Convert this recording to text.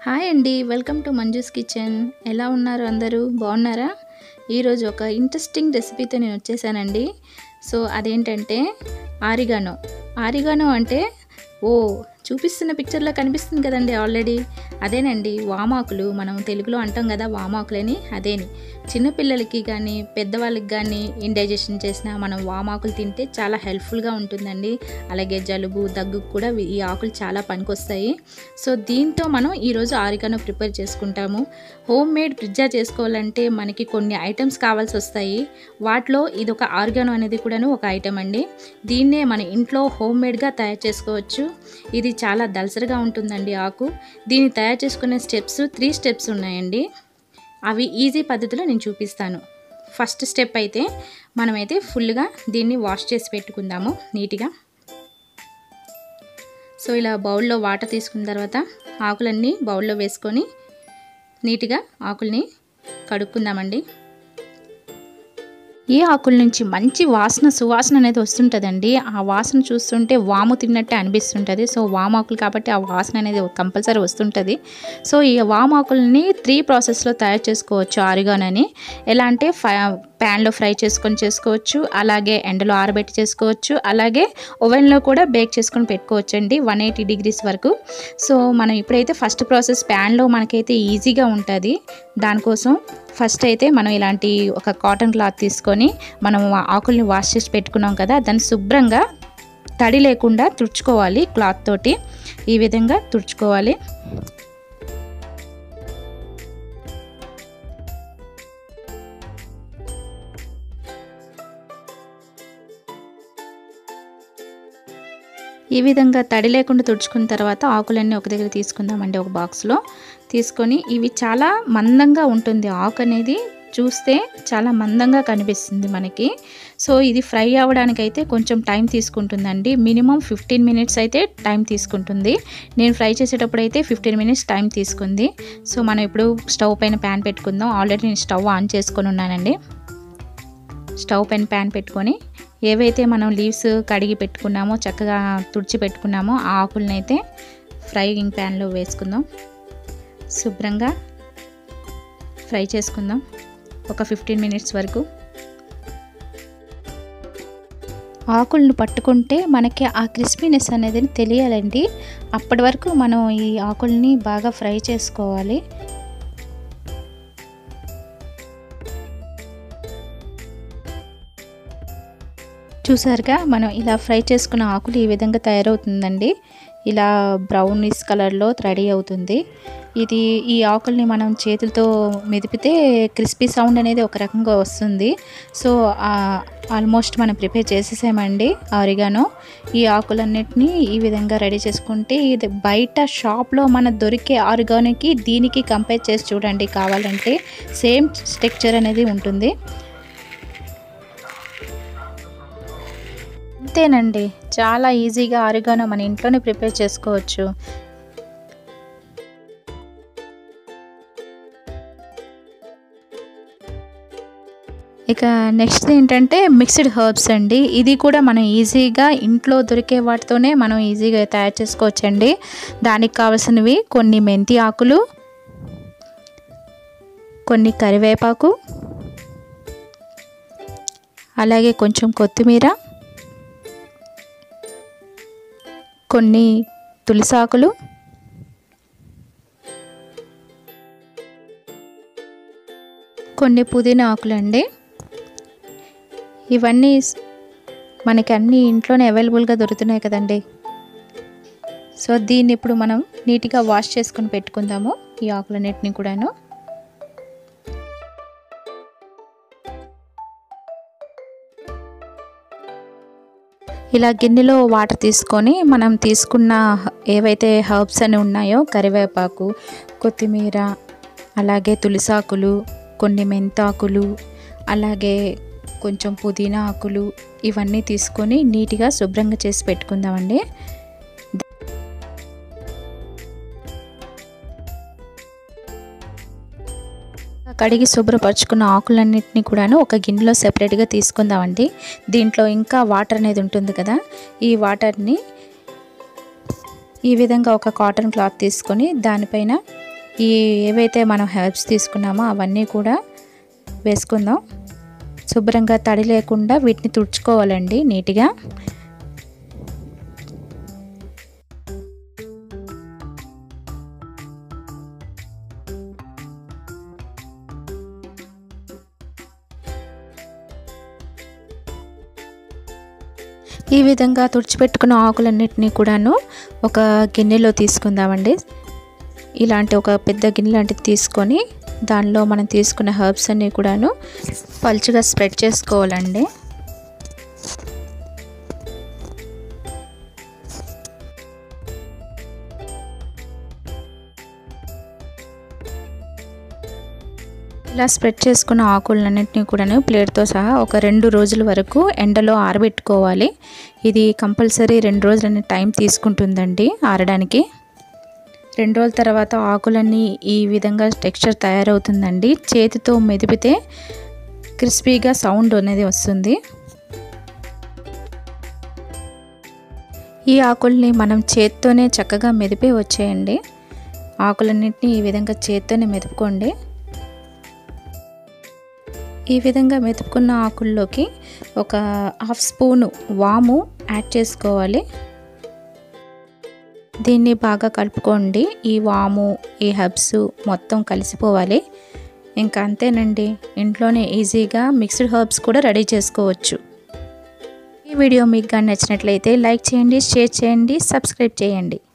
hi అండి welcome to Manju's kitchen ఎలా ఉన్నారు అందరూ బాగున్నారా ఈరోజు ఒక ఇంట్రెస్టింగ్ రెసిపీతో నేను వచ్చేసానండి సో అదేంటంటే ఆరిగానో ఆరిగానో అంటే ఓ చూపిస్తున్న పిక్చర్లో కనిపిస్తుంది కదండి ఆల్రెడీ అదేనండి వామాకులు మనం తెలుగులో అంటాం కదా వామాకులని అదేని చిన్నపిల్లలకి కానీ పెద్దవాళ్ళకి కానీ ఇండైజెషన్ చేసిన మనం వామాకులు తింటే చాలా హెల్ప్ఫుల్గా ఉంటుందండి అలాగే జలుబు దగ్గుకు కూడా ఈ ఆకులు చాలా పనికొస్తాయి సో దీంతో మనం ఈరోజు ఆరిగానో ప్రిపేర్ చేసుకుంటాము హోమ్ మేడ్ పిజ్జా చేసుకోవాలంటే మనకి కొన్ని ఐటమ్స్ కావాల్సి వస్తాయి వాటిలో ఇది ఒక ఆర్గానో అనేది కూడాను ఒక ఐటమ్ అండి దీన్నే మన ఇంట్లో హోమ్ మేడ్గా తయారు చేసుకోవచ్చు ఇది చాలా దలసరిగా ఉంటుందండి ఆకు దీన్ని తయారు చేసుకునే స్టెప్స్ త్రీ స్టెప్స్ ఉన్నాయండి అవి ఈజీ పద్ధతిలో నేను చూపిస్తాను ఫస్ట్ స్టెప్ అయితే మనమైతే ఫుల్గా దీన్ని వాష్ చేసి పెట్టుకుందాము నీట్గా సో ఇలా బౌల్లో వాటర్ తీసుకున్న తర్వాత ఆకులన్నీ బౌల్లో వేసుకొని నీట్గా ఆకుల్ని కడుక్కుందామండి ఈ ఆకుల నుంచి మంచి వాసన సువాసన అనేది వస్తుంటుందండి ఆ వాసన చూస్తుంటే వాము తిన్నట్టే అనిపిస్తుంటుంది సో వామాకులు కాబట్టి ఆ వాసన అనేది కంపల్సరీ వస్తుంటుంది సో ఈ వామాకుల్ని త్రీ ప్రాసెస్లో తయారు చేసుకోవచ్చు ఆరిగానని ఎలా అంటే ప్యాన్లో ఫ్రై చేసుకొని చేసుకోవచ్చు అలాగే ఎండలో ఆరబెట్టి చేసుకోవచ్చు అలాగే ఓవెన్లో కూడా బేక్ చేసుకొని పెట్టుకోవచ్చు అండి వన్ ఎయిటీ డిగ్రీస్ వరకు సో మనం ఇప్పుడైతే ఫస్ట్ ప్రాసెస్ ప్యాన్లో మనకైతే ఈజీగా ఉంటుంది దానికోసం ఫస్ట్ అయితే మనం ఇలాంటి ఒక కాటన్ క్లాత్ తీసుకొని మనం ఆకుల్ని వాష్ చేసి పెట్టుకున్నాం కదా దాన్ని శుభ్రంగా తడి లేకుండా తుడుచుకోవాలి క్లాత్ తోటి ఈ విధంగా తుడుచుకోవాలి ఈ విధంగా తడి లేకుండా తుడుచుకున్న తర్వాత ఆకులన్నీ ఒక దగ్గర తీసుకుందామండి ఒక బాక్స్లో తీసుకొని ఇవి చాలా మందంగా ఉంటుంది ఆకు అనేది చూస్తే చాలా మందంగా కనిపిస్తుంది మనకి సో ఇది ఫ్రై అవ్వడానికైతే కొంచెం టైం తీసుకుంటుందండి మినిమం ఫిఫ్టీన్ మినిట్స్ అయితే టైం తీసుకుంటుంది నేను ఫ్రై చేసేటప్పుడు అయితే ఫిఫ్టీన్ మినిట్స్ టైం తీసుకుంది సో మనం ఇప్పుడు స్టవ్ పైన ప్యాన్ పెట్టుకుందాం ఆల్రెడీ నేను స్టవ్ ఆన్ చేసుకొని ఉన్నానండి స్టవ్ పైన ప్యాన్ పెట్టుకొని ఏవైతే మనం లీవ్స్ కడిగి పెట్టుకున్నామో చక్కగా తుడిచి పెట్టుకున్నామో ఆ ఆకులను అయితే ఫ్రైయింగ్ ప్యాన్లో వేసుకుందాం శుభ్రంగా ఫ్రై చేసుకుందాం ఒక ఫిఫ్టీన్ మినిట్స్ వరకు ఆకులను పట్టుకుంటే మనకి ఆ క్రిస్పీనెస్ అనేది తెలియాలండి అప్పటి వరకు మనం ఈ ఆకుల్ని బాగా ఫ్రై చేసుకోవాలి చూసారుగా మనం ఇలా ఫ్రై చేసుకున్న ఆకులు ఈ విధంగా తయారవుతుందండి ఇలా బ్రౌనిష్ కలర్లో రెడీ అవుతుంది ఇది ఈ ఆకుల్ని మనం చేతులతో మెదిపితే క్రిస్పీ సౌండ్ అనేది ఒక రకంగా వస్తుంది సో ఆల్మోస్ట్ మనం ప్రిపేర్ చేసేసామండి ఆరిగానో ఈ ఆకులన్నిటినీ ఈ విధంగా రెడీ చేసుకుంటే ఇది బయట షాప్లో మన దొరికే ఆరిగానోకి దీనికి కంపేర్ చేసి చూడండి కావాలంటే సేమ్ స్ట్రక్చర్ అనేది ఉంటుంది అంతేనండి చాలా ఈజీగా ఆరిగానో మన ఇంట్లోనే ప్రిపేర్ చేసుకోవచ్చు ఇక నెక్స్ట్ ఏంటంటే మిక్స్డ్ హర్బ్స్ అండి ఇది కూడా మనం ఈజీగా ఇంట్లో దొరికే వాటితోనే మనం ఈజీగా తయారు చేసుకోవచ్చండి దానికి కావాల్సినవి కొన్ని మెంతి ఆకులు కొన్ని కరివేపాకు అలాగే కొంచెం కొత్తిమీర కొన్ని తులసాకులు కొన్ని పుదీనా ఆకులు అండి ఇవన్నీ మనకి అన్ని ఇంట్లోనే అవైలబుల్గా దొరుకుతున్నాయి కదండి సో దీన్ని ఇప్పుడు మనం నీట్గా వాష్ చేసుకొని పెట్టుకుందాము ఈ ఆకులన్నిటిని కూడాను ఇలా గిన్నెలో వాటర్ తీసుకొని మనం తీసుకున్న ఏవైతే హర్బ్స్ అని ఉన్నాయో కరివేపాకు కొత్తిమీర అలాగే తులసాకులు కొన్ని మెంతాకులు అలాగే కొంచెం పుదీనా ఆకులు ఇవన్నీ తీసుకొని నీట్గా శుభ్రంగా చేసి పెట్టుకుందామండి కడిగి శుభ్రపరచుకున్న ఆకులన్నింటినీ కూడాను ఒక గిన్నెలో సెపరేట్గా తీసుకుందామండి దీంట్లో ఇంకా వాటర్ అనేది ఉంటుంది కదా ఈ వాటర్ని ఈ విధంగా ఒక కాటన్ క్లాత్ తీసుకొని దానిపైన ఈ ఏవైతే మనం హెర్బ్స్ తీసుకున్నామో అవన్నీ కూడా వేసుకుందాం శుభ్రంగా తడి లేకుండా వీటిని తుడుచుకోవాలండి నీట్గా ఈ విధంగా తుడిచిపెట్టుకున్న ఆకులన్నిటినీ కూడాను ఒక గిన్నెలో తీసుకుందామండి ఇలాంటి ఒక పెద్ద గిన్నె లాంటిది తీసుకొని దానిలో మనం తీసుకున్న హర్బ్స్ అన్నీ కూడాను పలుచగా స్ప్రెడ్ చేసుకోవాలండి ఇలా స్ప్రెడ్ చేసుకున్న ఆకులన్నింటినీ కూడాను ప్లేట్తో సహా ఒక రెండు రోజుల వరకు ఎండలో ఆరబెట్టుకోవాలి ఇది కంపల్సరీ రెండు రోజులని టైం తీసుకుంటుందండి ఆరడానికి రెండు రోజుల తర్వాత ఆకులన్నీ ఈ విధంగా టెక్స్చర్ తయారవుతుందండి చేతితో మెదిపితే క్రిస్పీగా సౌండ్ అనేది వస్తుంది ఈ ఆకుల్ని మనం చేత్తోనే చక్కగా మెదిపే వచ్చేయండి ఆకులన్నింటినీ ఈ విధంగా చేత్తోనే మెదుపుకోండి ఈ విధంగా మెతుకున్న ఆకుల్లోకి ఒక హాఫ్ స్పూను వాము యాడ్ చేసుకోవాలి దీన్ని బాగా కలుపుకోండి ఈ వాము ఈ హబ్స్ మొత్తం కలిసిపోవాలి ఇంకా అంతేనండి ఇంట్లోనే ఈజీగా మిక్స్డ్ హర్బ్స్ కూడా రెడీ చేసుకోవచ్చు ఈ వీడియో మీకు కానీ నచ్చినట్లయితే లైక్ చేయండి షేర్ చేయండి సబ్స్క్రైబ్ చేయండి